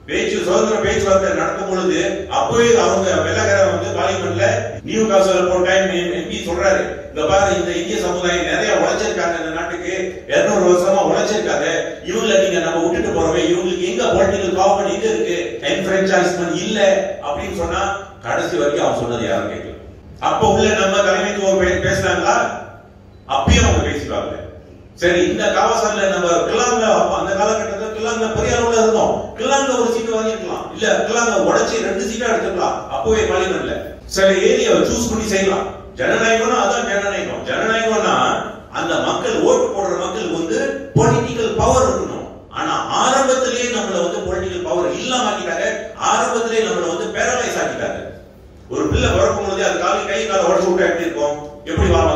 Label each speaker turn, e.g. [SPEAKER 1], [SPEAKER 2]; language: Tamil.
[SPEAKER 1] பேச்சு சுதந்திர பேச்சுவார்த்தை நடக்கும் பொழுது அப்பவே அவங்க வெள்ளக்கார வந்து பார்லிமெண்ட்ல நியூ காசல் போட்ட எம்பி சொல்றாரு இந்த பாரு இந்த இந்திய சமுதாயம் நிறைய உழைச்சிருக்காங்க இந்த நாட்டுக்கு 200 வருஷமா உழைச்சிருக்காங்க இவங்களை நீங்க நம்ம விட்டுட்டு போறோமே இவங்களுக்கு எங்க பொலிட்டிக்கல் பவர் எங்க இருக்கு என்ஃபிரன்சைஸ்மெண்ட் இல்ல அப்படின்னு சொன்னா கடைசி வரைக்கும் அவன் சொன்னது யாரும் கேட்கல அப்ப உள்ள நம்ம தலைமைத்துவம் பே- பேசுனாங்களா அப்பயும் அவங்க பேசிடுவாங்க சரி இந்த காவசால நம்ம கிளாங்க அப்ப அந்த காலகட்டத்தில் கிளாங்க பெரியாரோட இருந்தோம் கிளாங்க ஒரு சீட்டு வாங்கிருக்கலாம் இல்ல கிளாங்க உடைச்சு ரெண்டு சீட்டா எடுத்துக்கலாம் அப்பவே பார்லிமெண்ட்ல சில ஏரியாவை சூஸ் பண்ணி செய்யலாம் ஜனநாயகம்னா அதான் ஜனநாயகம் ஜனநாயகம்னா அந்த மக்கள் ஓட்டு போடுற மக்கள் வந்து பொலிட்டிக்கல் பவர் இருக்கணும் ஆனா ஆரம்பத்திலேயே நம்மள வந்து பொலிட்டிக்கல் பவர் இல்லாம ஆக்கிட்டாங்க ஆரம்பத்திலேயே நம்மள வந்து பேரலைஸ் ஆக்கிட்டாங்க ஒரு பிள்ளை பிறக்கும் போதே அது காலி கை காலை உடச்சு விட்டா எப்படி இருக்கும் எப்படி வா